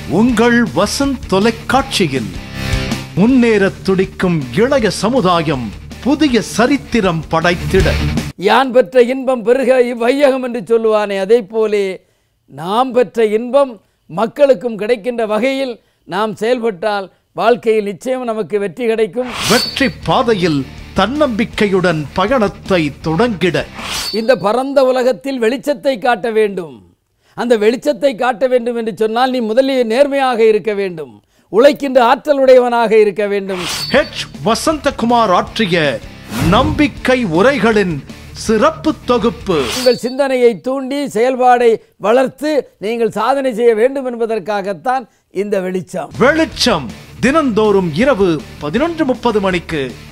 உங்கள் வசந்த் தொலைக்காட்சியில் முன்னேறத் துடிக்கும் இளைய சமுதாயம் புதிய சரித்திரம் படைத்திட யான் பெற்ற இன்பம் பெருக இவ்வையகம் என்று சொல்லுவானே அதே போலே நாம் பெற்ற இன்பம் மக்களுக்கும் கிடைக்கின்ற வகையில் நாம் செயல்பட்டால் வாழ்க்கையில் நிச்சயம் நமக்கு வெற்றி கிடைக்கும் வெற்றி பாதையில் தன்னம்பிக்கையுடன் பயணத்தை தொடங்கிட இந்த பரந்த உலகத்தில் வெளிச்சத்தை காட்ட வேண்டும் அந்த வெளிச்சத்தை காட்ட வேண்டும் என்று சொன்னால் நீ முதலில் நேர்மையாக இருக்க வேண்டும் உழைக்கின்ற ஆற்றலுடையவனாக இருக்க வேண்டும் ஹெச் வசந்தகுமார் ஆற்றிய நம்பிக்கை உரைகளின் சிறப்பு தொகுப்பு உங்கள் சிந்தனையை தூண்டி செயல்பாடை வளர்த்து நீங்கள் சாதனை செய்ய வேண்டும் என்பதற்காகத்தான் இந்த வெளிச்சம் வெளிச்சம் தினந்தோறும் இரவு பதினொன்று முப்பது மணிக்கு